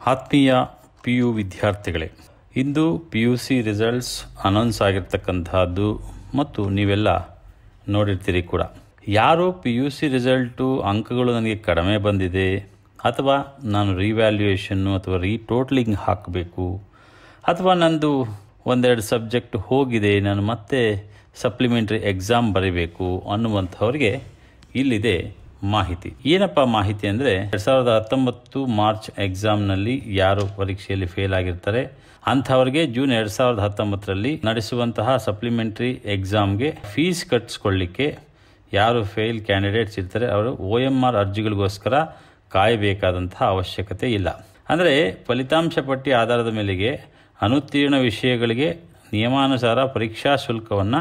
ಆತ್ಮೀಯ P U ವಿದ್ಯಾರ್ಥಿಗಳೇ ಇಂದು P U C results announce ಆಗಿರ್ತಕ್ಕಂತಹದ್ದು ಮತ್ತು ನೀವೆಲ್ಲ ನೋಡಿರ್ತೀರಿ ಕೂಡ ಯಾರು ಪಿ ಯು ಸಿ ರಿಸಲ್ಟು ಅಂಕಗಳು ನನಗೆ ಕಡಿಮೆ ಬಂದಿದೆ ಅಥವಾ ನಾನು ರಿವ್ಯಾಲ್ಯೂಯೇಷನ್ನು ಅಥವಾ ರೀ ಟೋಟ್ಲಿಂಗ್ ಹಾಕಬೇಕು ಅಥವಾ ನಂದು ಒಂದೆರಡು ಸಬ್ಜೆಕ್ಟ್ ಹೋಗಿದೆ ನಾನು ಮತ್ತೆ ಸಪ್ಲಿಮೆಂಟ್ರಿ ಎಕ್ಸಾಮ್ ಬರೀಬೇಕು ಅನ್ನುವಂಥವ್ರಿಗೆ ಇಲ್ಲಿದೆ ಮಾಹಿತಿ ಏನಪ್ಪ ಮಾಹಿತಿ ಅಂದರೆ ಎರಡು ಸಾವಿರದ ಹತ್ತೊಂಬತ್ತು ಮಾರ್ಚ್ ಎಕ್ಸಾಮ್ನಲ್ಲಿ ಯಾರು ಪರೀಕ್ಷೆಯಲ್ಲಿ ಫೇಲ್ ಆಗಿರ್ತಾರೆ ಅಂಥವ್ರಿಗೆ ಜೂನ್ ಎರಡು ಸಾವಿರದ ಹತ್ತೊಂಬತ್ತರಲ್ಲಿ ನಡೆಸುವಂತಹ ಸಪ್ಲಿಮೆಂಟ್ರಿ ಎಕ್ಸಾಮ್ಗೆ ಫೀಸ್ ಕಟ್ಟಿಸ್ಕೊಳ್ಳಿಕ್ಕೆ ಯಾರು ಫೇಲ್ ಕ್ಯಾಂಡಿಡೇಟ್ಸ್ ಇರ್ತಾರೆ ಅವರು ಒ ಎಮ್ ಆರ್ ಅರ್ಜಿಗಳಿಗೋಸ್ಕರ ಕಾಯಬೇಕಾದಂತಹ ಅವಶ್ಯಕತೆ ಇಲ್ಲ ಅಂದರೆ ಫಲಿತಾಂಶ ಪಟ್ಟಿ ಆಧಾರದ ಮೇಲೆಗೆ ಅನುತ್ತೀರ್ಣ ವಿಷಯಗಳಿಗೆ ನಿಯಮಾನುಸಾರ ಪರೀಕ್ಷಾ ಶುಲ್ಕವನ್ನು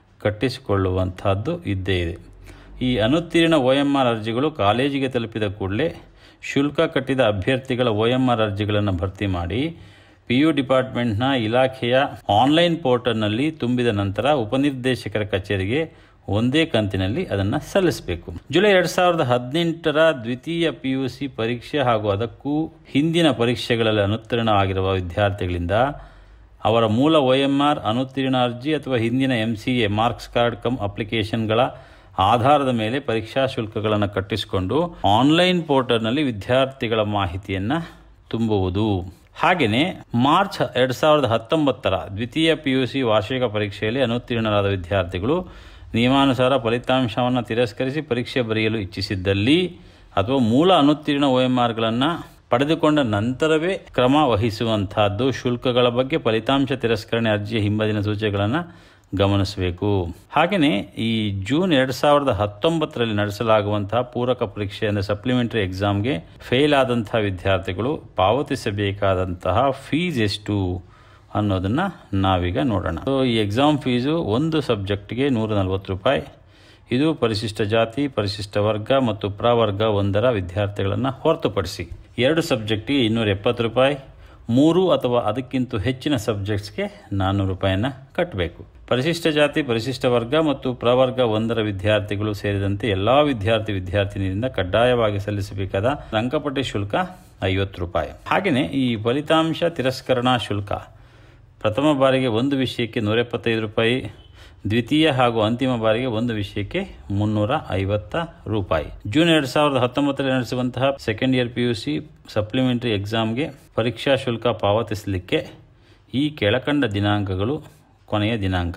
ಕಟ್ಟಿಸಿಕೊಳ್ಳುವಂತಹದ್ದು ಇದ್ದೇ ಇದೆ ಈ ಅನುತ್ತೀರ್ಣ ಒ ಎಮ್ ಆರ್ ಅರ್ಜಿಗಳು ಕಾಲೇಜಿಗೆ ತಲುಪಿದ ಕೂಡಲೇ ಶುಲ್ಕ ಕಟ್ಟಿದ ಅಭ್ಯರ್ಥಿಗಳ ಒ ಎಮ್ ಆರ್ ಅರ್ಜಿಗಳನ್ನು ಭರ್ತಿ ಮಾಡಿ ಪಿ ಯು ಡಿಪಾರ್ಟ್ಮೆಂಟ್ನ ಇಲಾಖೆಯ ಆನ್ಲೈನ್ ಪೋರ್ಟಲ್ನಲ್ಲಿ ತುಂಬಿದ ನಂತರ ಉಪನಿರ್ದೇಶಕರ ಕಚೇರಿಗೆ ಒಂದೇ ಕಂತಿನಲ್ಲಿ ಅದನ್ನು ಸಲ್ಲಿಸಬೇಕು ಜುಲೈ ಎರಡು ಸಾವಿರದ ಹದಿನೆಂಟರ ದ್ವಿತೀಯ ಪಿ ಯು ಸಿ ಪರೀಕ್ಷೆ ಹಾಗೂ ಅದಕ್ಕೂ ಹಿಂದಿನ ಪರೀಕ್ಷೆಗಳಲ್ಲಿ ಅನುತ್ತೀರ್ಣ ಆಗಿರುವ ವಿದ್ಯಾರ್ಥಿಗಳಿಂದ ಅವರ ಮೂಲ ಒ ಎಮ್ ಆರ್ ಅನುತ್ತೀರ್ಣ ಅರ್ಜಿ ಅಥವಾ ಹಿಂದಿನ M C A marks card come ಅಪ್ಲಿಕೇಶನ್ಗಳ ಆಧಾರದ ಮೇಲೆ ಪರೀಕ್ಷಾ ಶುಲ್ಕಗಳನ್ನು ಕಟ್ಟಿಸಿಕೊಂಡು ಆನ್ಲೈನ್ ಪೋರ್ಟಲ್ನಲ್ಲಿ ವಿದ್ಯಾರ್ಥಿಗಳ ಮಾಹಿತಿಯನ್ನು ತುಂಬುವುದು ಹಾಗೆಯೇ ಮಾರ್ಚ್ ಎರಡು ಸಾವಿರದ ಹತ್ತೊಂಬತ್ತರ ದ್ವಿತೀಯ ಪಿ ಯು ಸಿ ವಾರ್ಷಿಕ ಪರೀಕ್ಷೆಯಲ್ಲಿ ಅನುತ್ತೀರ್ಣರಾದ ವಿದ್ಯಾರ್ಥಿಗಳು ನಿಯಮಾನುಸಾರ ಫಲಿತಾಂಶವನ್ನು ತಿರಸ್ಕರಿಸಿ ಪರೀಕ್ಷೆ ಬರೆಯಲು ಇಚ್ಛಿಸಿದ್ದಲ್ಲಿ ಅಥವಾ ಮೂಲ ಅನುತ್ತೀರ್ಣ ಒ ಎಮ್ ಆರ್ಗಳನ್ನು ಪಡೆದುಕೊಂಡ ನಂತರವೇ ಕ್ರಮ ವಹಿಸುವಂತಹದ್ದು ಶುಲ್ಕಗಳ ಬಗ್ಗೆ ಫಲಿತಾಂಶ ತಿರಸ್ಕರಣೆ ಅರ್ಜಿಯ ಹಿಂಬದಿನ ಸೂಚನೆಗಳನ್ನು ಗಮನಿಸಬೇಕು ಹಾಗೆಯೇ ಈ ಜೂನ್ ಎರಡು ಸಾವಿರದ ಹತ್ತೊಂಬತ್ತರಲ್ಲಿ ನಡೆಸಲಾಗುವಂತಹ ಪೂರಕ ಪರೀಕ್ಷೆ ಅಂದರೆ ಸಪ್ಲಿಮೆಂಟರಿ ಎಕ್ಸಾಮ್ಗೆ ಫೇಲ್ ಆದಂತಹ ವಿದ್ಯಾರ್ಥಿಗಳು ಪಾವತಿಸಬೇಕಾದಂತಹ ಫೀಸ್ ಎಷ್ಟು ಅನ್ನೋದನ್ನು ನಾವೀಗ ನೋಡೋಣ ಸೊ ಈ ಎಕ್ಸಾಮ್ ಫೀಸು ಒಂದು ಸಬ್ಜೆಕ್ಟ್ಗೆ ನೂರ ನಲ್ವತ್ತು ರೂಪಾಯಿ ಇದು ಪರಿಶಿಷ್ಟ ಜಾತಿ ಪರಿಶಿಷ್ಟ ವರ್ಗ ಮತ್ತು ಪ್ರವರ್ಗ ಒಂದರ ವಿದ್ಯಾರ್ಥಿಗಳನ್ನು ಹೊರತುಪಡಿಸಿ ಎರಡು ಸಬ್ಜೆಕ್ಟಿಗೆ ಇನ್ನೂರ ಎಪ್ಪತ್ತು ರೂಪಾಯಿ ಮೂರು ಅಥವಾ ಅದಕ್ಕಿಂತ ಹೆಚ್ಚಿನ ಸಬ್ಜೆಕ್ಟ್ಸ್ಗೆ ನಾನ್ನೂರು ರೂಪಾಯಿಯನ್ನು ಕಟ್ಟಬೇಕು ಪರಿಶಿಷ್ಟ ಜಾತಿ ಪರಿಶಿಷ್ಟ ವರ್ಗ ಮತ್ತು ಪ್ರವರ್ಗ ಒಂದರ ವಿದ್ಯಾರ್ಥಿಗಳು ಸೇರಿದಂತೆ ಎಲ್ಲ ವಿದ್ಯಾರ್ಥಿ ವಿದ್ಯಾರ್ಥಿನಿಯಿಂದ ಕಡ್ಡಾಯವಾಗಿ ಸಲ್ಲಿಸಬೇಕಾದ ಅಂಕಪಟ್ಟಿ ಶುಲ್ಕ ಐವತ್ತು ರೂಪಾಯಿ ಹಾಗೆಯೇ ಈ ಫಲಿತಾಂಶ ತಿರಸ್ಕರಣಾ ಶುಲ್ಕ ಪ್ರಥಮ ಬಾರಿಗೆ ಒಂದು ವಿಷಯಕ್ಕೆ ನೂರ ಎಪ್ಪತ್ತೈದು ರೂಪಾಯಿ ದ್ವಿತೀಯ ಹಾಗೂ ಅಂತಿಮ ಬಾರಿಗೆ ಒಂದು ವಿಷಯಕ್ಕೆ ಮುನ್ನೂರ ಐವತ್ತ ರೂಪಾಯಿ ಜೂನ್ ಎರಡು ಸಾವಿರದ ಹತ್ತೊಂಬತ್ತರಲ್ಲಿ ನಡೆಸುವಂತಹ second year P U C supplementary ಎಕ್ಸಾಮ್ಗೆ ಪರೀಕ್ಷಾ ಶುಲ್ಕ ಪಾವತಿಸಲಿಕ್ಕೆ ಈ ಕೆಳಕಂಡ ದಿನಾಂಕಗಳು ಕೊನೆಯ ದಿನಾಂಕ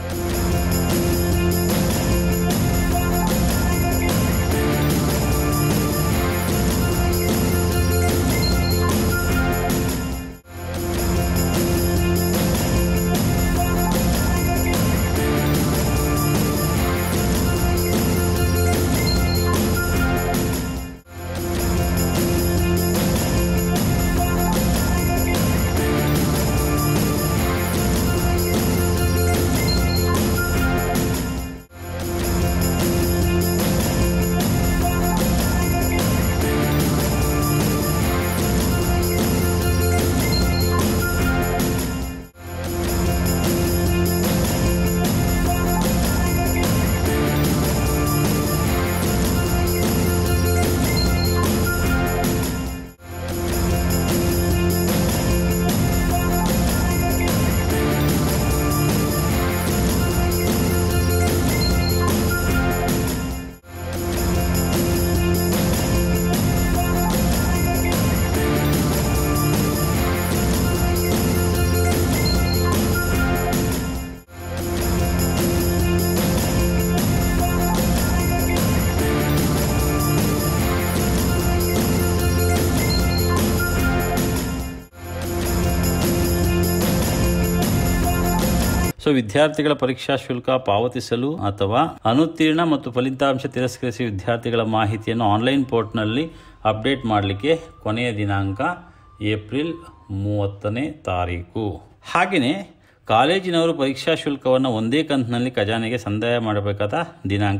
ಸೊ ವಿದ್ಯಾರ್ಥಿಗಳ ಪರೀಕ್ಷಾ ಶುಲ್ಕ ಪಾವತಿಸಲು ಅಥವಾ ಅನುತ್ತೀರ್ಣ ಮತ್ತು ಫಲಿತಾಂಶ ತಿರಸ್ಕರಿಸಿ ವಿದ್ಯಾರ್ಥಿಗಳ ಮಾಹಿತಿಯನ್ನು ಆನ್ಲೈನ್ ಪೋರ್ಟ್ನಲ್ಲಿ ಅಪ್ಡೇಟ್ ಮಾಡಲಿಕ್ಕೆ ಕೊನೆಯ ದಿನಾಂಕ ಏಪ್ರಿಲ್ ಮೂವತ್ತನೇ ತಾರೀಕು ಹಾಗೆಯೇ ಕಾಲೇಜಿನವರು ಪರೀಕ್ಷಾ ಶುಲ್ಕವನ್ನು ಒಂದೇ ಕಂತಿನಲ್ಲಿ ಖಜಾನೆಗೆ ಸಂದಾಯ ಮಾಡಬೇಕಾದ ದಿನಾಂಕ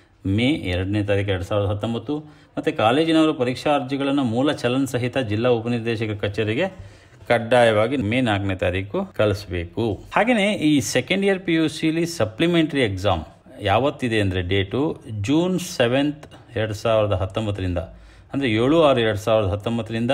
ಮೇ ಎರಡನೇ ತಾರೀಕು ಎರಡು ಸಾವಿರದ ಹತ್ತೊಂಬತ್ತು ಮತ್ತು ಕಾಲೇಜಿನವರು ಪರೀಕ್ಷಾ ಅರ್ಜಿಗಳನ್ನು ಮೂಲ ಚಲನ್ ಸಹಿತ ಜಿಲ್ಲಾ ಉಪನಿರ್ದೇಶಕ ಕಚೇರಿಗೆ ಕಡ್ಡಾಯವಾಗಿ ಮೇ ನಾಲ್ಕನೇ ತಾರೀಕು ಕಳಿಸ್ಬೇಕು ಹಾಗೆಯೇ ಈ ಸೆಕೆಂಡ್ ಇಯರ್ ಪಿ ಯು ಸಿಲಿ ಸಪ್ಲಿಮೆಂಟ್ರಿ ಎಕ್ಸಾಮ್ ಯಾವತ್ತಿದೆ ಅಂದರೆ ಡೇಟು ಜೂನ್ ಸೆವೆಂತ್ ಎರಡು ಸಾವಿರದ ಹತ್ತೊಂಬತ್ತರಿಂದ ಅಂದರೆ ಏಳು ಆರು ಎರಡು ಸಾವಿರದ ಹತ್ತೊಂಬತ್ತರಿಂದ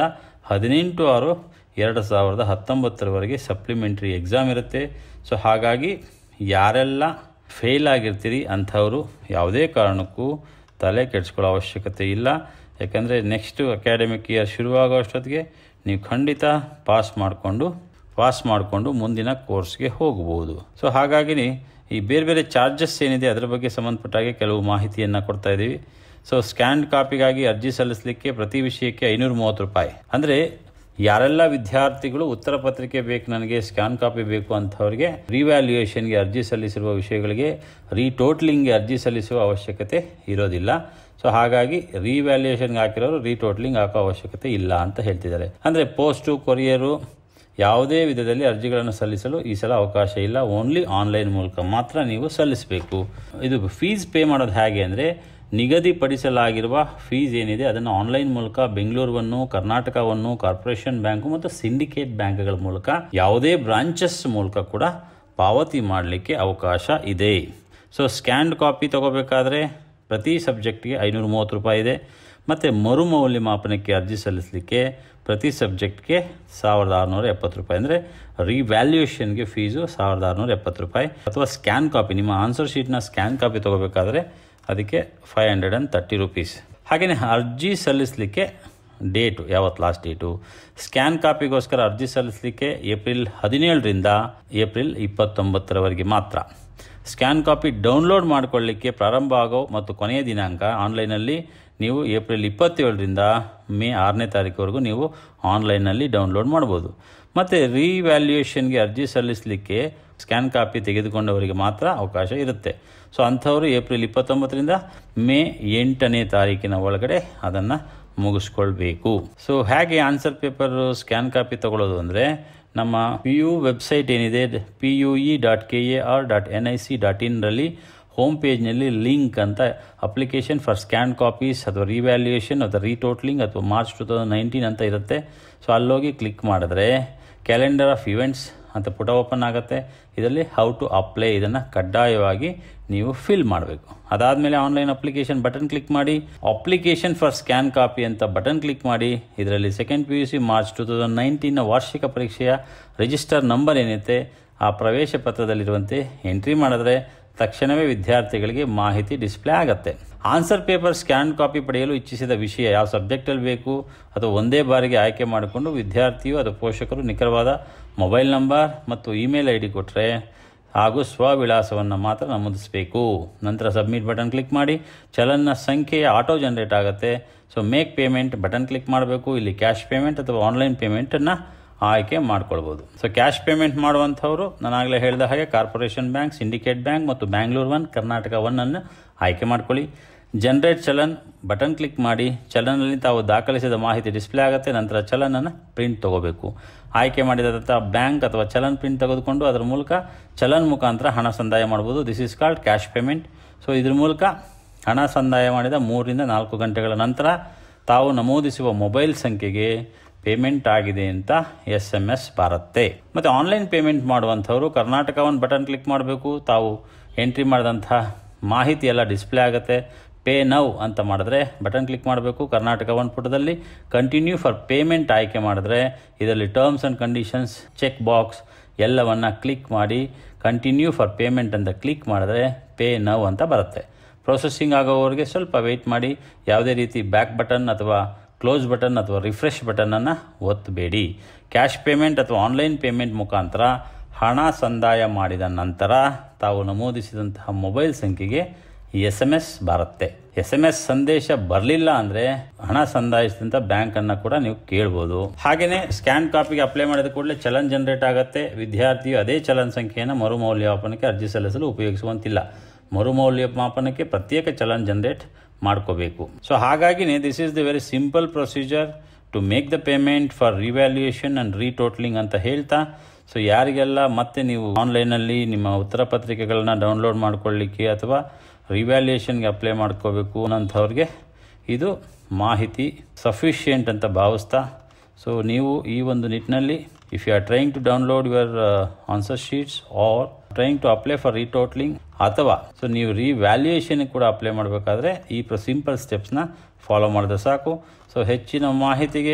ಹದಿನೆಂಟು ಆರು ಎರಡು ಸಾವಿರದ ಹತ್ತೊಂಬತ್ತರವರೆಗೆ ಸಪ್ಲಿಮೆಂಟ್ರಿ ಎಕ್ಸಾಮ್ ಇರುತ್ತೆ ಸೊ ಹಾಗಾಗಿ ಯಾರೆಲ್ಲ ಫೇಲ್ ಆಗಿರ್ತೀರಿ ಅಂಥವರು ಯಾವುದೇ ಕಾರಣಕ್ಕೂ ತಲೆ ಕೆಡಿಸ್ಕೊಳ್ಳೋ ಅವಶ್ಯಕತೆ ಇಲ್ಲ ಯಾಕಂದರೆ ನೆಕ್ಸ್ಟ್ ಅಕಾಡೆಮಿಕ್ ಇಯರ್ ಶುರುವಾಗೋ ಅಷ್ಟೊತ್ತಿಗೆ ನೀವು ಖಂಡಿತ ಪಾಸ್ ಮಾಡಿಕೊಂಡು ಪಾಸ್ ಮಾಡಿಕೊಂಡು ಮುಂದಿನ ಕೋರ್ಸ್ಗೆ ಹೋಗ್ಬೋದು ಸೊ ಹಾಗಾಗಿ ಈ ಬೇರೆ ಬೇರೆ ಚಾರ್ಜಸ್ ಏನಿದೆ ಅದರ ಬಗ್ಗೆ ಸಂಬಂಧಪಟ್ಟಾಗೆ ಕೆಲವು ಮಾಹಿತಿಯನ್ನು ಕೊಡ್ತಾ ಇದ್ದೀವಿ ಸೊ ಸ್ಕ್ಯಾನ್ಡ್ ಕಾಪಿಗಾಗಿ ಅರ್ಜಿ ಸಲ್ಲಿಸಲಿಕ್ಕೆ ಪ್ರತಿ ವಿಷಯಕ್ಕೆ ಐನೂರ ಮೂವತ್ತು ರೂಪಾಯಿ ಅಂದರೆ ಯಾರೆಲ್ಲ ವಿದ್ಯಾರ್ಥಿಗಳು ಉತ್ತರ ಪತ್ರಿಕೆ ಬೇಕು ನನಗೆ ಸ್ಕ್ಯಾನ್ ಕಾಪಿ ಬೇಕು ಅಂಥವ್ರಿಗೆ ರಿವ್ಯಾಲ್ಯೂಯೇಷನ್ಗೆ ಅರ್ಜಿ ಸಲ್ಲಿಸಿರುವ ವಿಷಯಗಳಿಗೆ ರೀಟೋಟ್ಲಿಂಗ್ಗೆ ಅರ್ಜಿ ಸಲ್ಲಿಸುವ ಅವಶ್ಯಕತೆ ಇರೋದಿಲ್ಲ ಸೊ ಹಾಗಾಗಿ ರಿವ್ಯಾಲ್ಯೂಯೇಷನ್ಗೆ ಹಾಕಿರೋರು ರೀಟೋಟ್ಲಿಂಗ್ ಹಾಕೋ ಅವಶ್ಯಕತೆ ಇಲ್ಲ ಅಂತ ಹೇಳ್ತಿದ್ದಾರೆ ಅಂದರೆ ಪೋಸ್ಟು ಕೊರಿಯರು ಯಾವುದೇ ವಿಧದಲ್ಲಿ ಅರ್ಜಿಗಳನ್ನು ಸಲ್ಲಿಸಲು ಈ ಸಲ ಅವಕಾಶ ಇಲ್ಲ ಓನ್ಲಿ ಆನ್ಲೈನ್ ಮೂಲಕ ಮಾತ್ರ ನೀವು ಸಲ್ಲಿಸಬೇಕು ಇದು ಫೀಸ್ ಪೇ ಮಾಡೋದು ಹೇಗೆ ಅಂದರೆ ನಿಗದಿಪಡಿಸಲಾಗಿರುವ ಫೀಸ್ ಏನಿದೆ ಅದನ್ನು ಆನ್ಲೈನ್ ಮೂಲಕ ಬೆಂಗಳೂರುವನ್ನು ಕರ್ನಾಟಕವನ್ನು ಕಾರ್ಪೊರೇಷನ್ ಬ್ಯಾಂಕು ಮತ್ತು ಸಿಂಡಿಕೇಟ್ ಬ್ಯಾಂಕ್ಗಳ ಮೂಲಕ ಯಾವುದೇ ಬ್ರಾಂಚಸ್ ಮೂಲಕ ಕೂಡ ಪಾವತಿ ಮಾಡಲಿಕ್ಕೆ ಅವಕಾಶ ಇದೆ ಸೊ ಸ್ಕ್ಯಾನ್ಡ್ ಕಾಪಿ ತಗೋಬೇಕಾದ್ರೆ ಪ್ರತಿ ಸಬ್ಜೆಕ್ಟ್ಗೆ ಐನೂರ ಮೂವತ್ತು ರೂಪಾಯಿ ಇದೆ ಮತ್ತು ಮರು ಮೌಲ್ಯಮಾಪನಕ್ಕೆ ಅರ್ಜಿ ಸಲ್ಲಿಸಲಿಕ್ಕೆ ಪ್ರತಿ ಸಬ್ಜೆಕ್ಟ್ಗೆ ಸಾವಿರದ ಆರುನೂರ ಎಪ್ಪತ್ತು ರೂಪಾಯಿ ಅಂದರೆ ರಿವ್ಯಾಲ್ಯೂಯೇಷನ್ಗೆ ಫೀಸು ಸಾವಿರದ ಆರುನೂರ ಎಪ್ಪತ್ತು ರೂಪಾಯಿ ಅಥವಾ ಸ್ಕ್ಯಾನ್ ಕಾಪಿ ನಿಮ್ಮ ಆನ್ಸರ್ ಶೀಟ್ನ ಸ್ಕ್ಯಾನ್ ಕಾಪಿ ತೊಗೋಬೇಕಾದ್ರೆ ಅದಕ್ಕೆ five hundred and thirty rupees ಹಾಗೆಯೇ ಅರ್ಜಿ ಸಲ್ಲಿಸಲಿಕ್ಕೆ ಡೇಟು ಯಾವತ್ತು ಲಾಸ್ಟ್ ಡೇಟು ಸ್ಕ್ಯಾನ್ ಕಾಪಿಗೋಸ್ಕರ ಅರ್ಜಿ ಸಲ್ಲಿಸಲಿಕ್ಕೆ ಏಪ್ರಿಲ್ ಹದಿನೇಳರಿಂದ ಏಪ್ರಿಲ್ ಇಪ್ಪತ್ತೊಂಬತ್ತರವರೆಗೆ ಮಾತ್ರ ಸ್ಕ್ಯಾನ್ ಕಾಪಿ ಡೌನ್ಲೋಡ್ ಮಾಡಿಕೊಳ್ಳಿಕ್ಕೆ ಪ್ರಾರಂಭ ಆಗೋ ಮತ್ತು ಕೊನೆಯ ದಿನಾಂಕ ಆನ್ಲೈನಲ್ಲಿ ನೀವು ಏಪ್ರಿಲ್ ಇಪ್ಪತ್ತೇಳರಿಂದ ಮೇ ಆರನೇ ತಾರೀಕುವರೆಗೂ ನೀವು ಆನ್ಲೈನಲ್ಲಿ ಡೌನ್ಲೋಡ್ ಮಾಡ್ಬೋದು ಮತ್ತು ರಿವ್ಯಾಲ್ಯೂಯೇಷನ್ಗೆ ಅರ್ಜಿ ಸಲ್ಲಿಸಲಿಕ್ಕೆ ಸ್ಕ್ಯಾನ್ ಕಾಪಿ ತೆಗೆದುಕೊಂಡವರಿಗೆ ಮಾತ್ರ ಅವಕಾಶ ಇರುತ್ತೆ ಸೊ ಅಂಥವರು ಏಪ್ರಿಲ್ ಇಪ್ಪತ್ತೊಂಬತ್ತರಿಂದ ಮೇ ಎಂಟನೇ ತಾರೀಕಿನ ಒಳಗಡೆ ಅದನ್ನು ಮುಗಿಸ್ಕೊಳ್ಬೇಕು ಸೊ ಹೇಗೆ ಆನ್ಸರ್ ಪೇಪರ್ ಸ್ಕ್ಯಾನ್ ಕಾಪಿ ತಗೊಳ್ಳೋದು ಅಂದರೆ ನಮ್ಮ ಪಿ ಯು ವೆಬ್ಸೈಟ್ ಏನಿದೆ P U E dot K A R dot N I C dot ಇನ್ನರಲ್ಲಿ ಹೋಮ್ ಪೇಜ್ನಲ್ಲಿ ಲಿಂಕ್ ಅಂತ ಅಪ್ಲಿಕೇಶನ್ ಫಾರ್ ಸ್ಕ್ಯಾನ್ ಕಾಪೀಸ್ ಅಥವಾ ರಿವ್ಯಾಲ್ಯೂಯೇಷನ್ ಅಥವಾ ರೀಟೋಟ್ಲಿಂಗ್ ಅಥವಾ ಮಾರ್ಚ್ ಟು ತೌಸಂಡ್ ನೈನ್ಟೀನ್ ಅಂತ ಇರುತ್ತೆ ಸೊ ಅಲ್ಲೋಗಿ ಕ್ಲಿಕ್ ಮಾಡಿದ್ರೆ ಕ್ಯಾಲೆಂಡರ್ ಆಫ್ ಇವೆಂಟ್ಸ್ ಅಂತ ಪುಟ ಓಪನ್ ಆಗುತ್ತೆ ಇದರಲ್ಲಿ ಹೌ ಟು ಅಪ್ಲೈ ಇದನ್ನು ಕಡ್ಡಾಯವಾಗಿ ನೀವು ಫಿಲ್ ಮಾಡಬೇಕು ಅದಾದಮೇಲೆ ಆನ್ಲೈನ್ ಅಪ್ಲಿಕೇಶನ್ ಬಟನ್ ಕ್ಲಿಕ್ ಮಾಡಿ ಅಪ್ಲಿಕೇಶನ್ ಫಾರ್ ಸ್ಕ್ಯಾನ್ ಕಾಪಿ ಅಂತ ಬಟನ್ ಕ್ಲಿಕ್ ಮಾಡಿ ಇದರಲ್ಲಿ second P U C March two thousand ನೈನ್ಟೀನ್ನ ವಾರ್ಷಿಕ ಪರೀಕ್ಷೆಯ ರಿಜಿಸ್ಟರ್ ನಂಬರ್ ಏನಿದೆ ಆ ಪ್ರವೇಶ ಪತ್ರದಲ್ಲಿರುವಂತೆ ಎಂಟ್ರಿ ಮಾಡಿದ್ರೆ ತಕ್ಷಣವೇ ವಿದ್ಯಾರ್ಥಿಗಳಿಗೆ ಮಾಹಿತಿ ಡಿಸ್ಪ್ಲೇ ಆಗುತ್ತೆ ಆನ್ಸರ್ ಪೇಪರ್ ಸ್ಕ್ಯಾನ್ ಕಾಪಿ ಪಡೆಯಲು ಇಚ್ಛಿಸಿದ ವಿಷಯ ಯಾವ ಸಬ್ಜೆಕ್ಟಲ್ಲಿ ಬೇಕು ಅಥವಾ ಒಂದೇ ಬಾರಿಗೆ ಆಯ್ಕೆ ಮಾಡಿಕೊಂಡು ವಿದ್ಯಾರ್ಥಿಯು ಅಥವಾ ಪೋಷಕರು ನಿಖರವಾದ ಮೊಬೈಲ್ ನಂಬರ್ ಮತ್ತು ಇಮೇಲ್ ಐ ಡಿ ಕೊಟ್ಟರೆ ಹಾಗೂ ಸ್ವವಿಳಾಸವನ್ನು ಮಾತ್ರ ನಮೂದಿಸಬೇಕು ನಂತರ ಸಬ್ಮಿಟ್ ಬಟನ್ ಕ್ಲಿಕ್ ಮಾಡಿ ಚಲನ್ನ ಸಂಖ್ಯೆಯ ಆಟೋ ಜನ್ರೇಟ್ ಆಗುತ್ತೆ so make payment button click ಮಾಡಬೇಕು ಇಲ್ಲಿ ಕ್ಯಾಶ್ ಪೇಮೆಂಟ್ ಅಥವಾ ಆನ್ಲೈನ್ ಪೇಮೆಂಟನ್ನು ಆಯ್ಕೆ ಮಾಡ್ಕೊಳ್ಬೋದು ಸೊ ಕ್ಯಾಶ್ ಪೇಮೆಂಟ್ ಮಾಡುವಂಥವರು ನಾನಾಗಲೇ ಹೇಳಿದ ಹಾಗೆ ಕಾರ್ಪೊರೇಷನ್ ಬ್ಯಾಂಕ್ ಸಿಂಡಿಕೇಟ್ ಬ್ಯಾಂಕ್ ಮತ್ತು ಬ್ಯಾಂಗ್ಳೂರ್ ಒನ್ ಕರ್ನಾಟಕ ಒನ್ನನ್ನು ಆಯ್ಕೆ ಮಾಡ್ಕೊಳ್ಳಿ ಜನರೇಟ್ ಚಲನ್ ಬಟನ್ ಕ್ಲಿಕ್ ಮಾಡಿ ಚಲನಲ್ಲಿ ತಾವು ದಾಖಲಿಸಿದ ಮಾಹಿತಿ ಡಿಸ್ಪ್ಲೇ ಆಗುತ್ತೆ ನಂತರ ಚಲನನ್ನು ಪ್ರಿಂಟ್ ತೊಗೋಬೇಕು ಆಯ್ಕೆ ಮಾಡಿದಂಥ ಬ್ಯಾಂಕ್ ಅಥವಾ ಚಲನ್ ಪ್ರಿಂಟ್ ತೆಗೆದುಕೊಂಡು ಅದರ ಮೂಲಕ ಚಲನ್ ಮುಖಾಂತರ ಹಣ ಸಂದಾಯ ಮಾಡ್ಬೋದು this is called cash payment so ಇದ್ರ ಮೂಲಕ ಹಣ ಸಂದಾಯ ಮಾಡಿದ ಮೂರರಿಂದ ನಾಲ್ಕು ಗಂಟೆಗಳ ನಂತರ ತಾವು ನಮೂದಿಸುವ ಮೊಬೈಲ್ ಸಂಖ್ಯೆಗೆ ಪೇಮೆಂಟ್ ಆಗಿದೆ ಅಂತ ಎಸ್ ಎಮ್ ಎಸ್ ಬರುತ್ತೆ ಮತ್ತು ಆನ್ಲೈನ್ ಪೇಮೆಂಟ್ ಮಾಡುವಂಥವರು ಕರ್ನಾಟಕ ಒಂದು ಬಟನ್ ಕ್ಲಿಕ್ ಮಾಡಬೇಕು ತಾವು ಎಂಟ್ರಿ ಮಾಡಿದಂಥ ಮಾಹಿತಿ ಎಲ್ಲ ಡಿಸ್ಪ್ಲೇ ಆಗುತ್ತೆ ಪೇ ನೌ ಅಂತ ಮಾಡಿದ್ರೆ ಬಟನ್ ಕ್ಲಿಕ್ ಮಾಡಬೇಕು ಕರ್ನಾಟಕ ಒಂದು ಪುಟದಲ್ಲಿ ಕಂಟಿನ್ಯೂ ಫಾರ್ ಪೇಮೆಂಟ್ ಆಯ್ಕೆ ಮಾಡಿದ್ರೆ ಇದರಲ್ಲಿ terms and conditions check box ಎಲ್ಲವನ್ನು ಕ್ಲಿಕ್ ಮಾಡಿ ಕಂಟಿನ್ಯೂ ಫಾರ್ ಪೇಮೆಂಟ್ ಅಂತ ಕ್ಲಿಕ್ ಮಾಡಿದ್ರೆ ಪೇ ನೌ ಅಂತ ಬರುತ್ತೆ ಪ್ರೊಸೆಸಿಂಗ್ ಆಗೋವರೆಗೆ ಸ್ವಲ್ಪ ವೆಯ್ಟ್ ಮಾಡಿ ಯಾವುದೇ ರೀತಿ ಬ್ಯಾಕ್ ಬಟನ್ ಅಥವಾ ಕ್ಲೋಸ್ ಬಟನ್ ಅಥವಾ ರಿಫ್ರೆಶ್ ಬಟನನ್ನು ಒತ್ತಬೇಡಿ ಕ್ಯಾಶ್ ಪೇಮೆಂಟ್ ಅಥವಾ ಆನ್ಲೈನ್ ಪೇಮೆಂಟ್ ಮುಖಾಂತರ ಹಣ ಸಂದಾಯ ಮಾಡಿದ ನಂತರ ತಾವು ನಮೂದಿಸಿದಂತಹ ಮೊಬೈಲ್ ಸಂಖ್ಯೆಗೆ ಎಸ್ ಎಮ್ ಎಸ್ ಬರುತ್ತೆ ಎಸ್ ಎಮ್ ಎಸ್ ಸಂದೇಶ ಬರಲಿಲ್ಲ ಅಂದರೆ ಹಣ ಸಂದಾಯಿಸಿದಂಥ ಬ್ಯಾಂಕನ್ನು ಕೂಡ ನೀವು ಕೇಳ್ಬೋದು ಹಾಗೆಯೇ ಸ್ಕ್ಯಾನ್ ಕಾಪಿಗೆ ಅಪ್ಲೈ ಮಾಡಿದ ಕೂಡಲೇ ಚಲನ್ ಜನರೇಟ್ ಆಗುತ್ತೆ ವಿದ್ಯಾರ್ಥಿಯು ಅದೇ ಚಲನ್ ಸಂಖ್ಯೆಯನ್ನು ಮರು ಮೌಲ್ಯಮಾಪನಕ್ಕೆ ಅರ್ಜಿ ಸಲ್ಲಿಸಲು ಉಪಯೋಗಿಸುವಂತಿಲ್ಲ ಮರು ಮೌಲ್ಯಮಾಪನಕ್ಕೆ ಪ್ರತ್ಯೇಕ ಚಲನ್ ಜನರೇಟ್ ಮಾಡ್ಕೋಬೇಕು ಸೊ ಹಾಗಾಗಿನೇ this is the very simple procedure to make the payment for revaluation and retotalling ಅಂತ ಹೇಳ್ತಾ ಸೊ ಯಾರಿಗೆಲ್ಲ ಮತ್ತೆ ನೀವು ಆನ್ಲೈನಲ್ಲಿ ನಿಮ್ಮ ಉತ್ತರ ಪತ್ರಿಕೆಗಳನ್ನ ಡೌನ್ಲೋಡ್ ಮಾಡ್ಕೊಳ್ಳಿಕ್ಕೆ ಅಥವಾ ರಿವ್ಯಾಲ್ಯೂಯೇಷನ್ಗೆ ಅಪ್ಲೈ ಮಾಡ್ಕೋಬೇಕು ಅನ್ನೋಂಥವ್ರಿಗೆ ಇದು ಮಾಹಿತಿ ಸಫಿಷಿಯೆಂಟ್ ಅಂತ ಭಾವಿಸ್ತಾ ಸೊ ನೀವು ಈ ಒಂದು ನಿಟ್ಟಿನಲ್ಲಿ if you are trying to download your answer sheets or trying to apply for retotalling ಅಥವಾ ಸೊ ನೀವು ರಿವ್ಯಾಲ್ಯೂಯೇಷನ್ಗೆ ಕೂಡ ಅಪ್ಲೈ ಮಾಡಬೇಕಾದ್ರೆ ಈ ಪ್ರ ಸಿಂಪಲ್ ಸ್ಟೆಪ್ಸ್ನ ಫಾಲೋ ಮಾಡಿದ್ರೆ ಸಾಕು ಸೊ ಹೆಚ್ಚಿನ ಮಾಹಿತಿಗೆ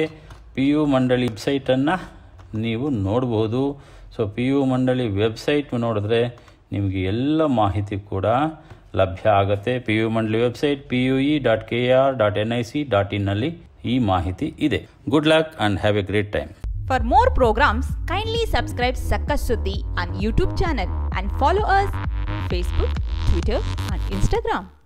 ಪಿ ಯು ಮಂಡಳಿ ವೆಬ್ಸೈಟನ್ನು ನೀವು ನೋಡ್ಬೋದು ಸೊ ಪಿ ಯು ಮಂಡಳಿ ವೆಬ್ಸೈಟ್ ನೋಡಿದ್ರೆ ನಿಮಗೆ ಎಲ್ಲ ಮಾಹಿತಿ ಕೂಡ ಲಭ್ಯ ಆಗುತ್ತೆ ಪಿ ಯು ಮಂಡಳಿ website P U E dot K R dot N I C dot ಇನ್ನಲ್ಲಿ ಈ ಮಾಹಿತಿ ಇದೆ good luck and have a great time For more programs, kindly subscribe Sakkas Suddhi on YouTube channel and follow us Facebook, Twitter and Instagram.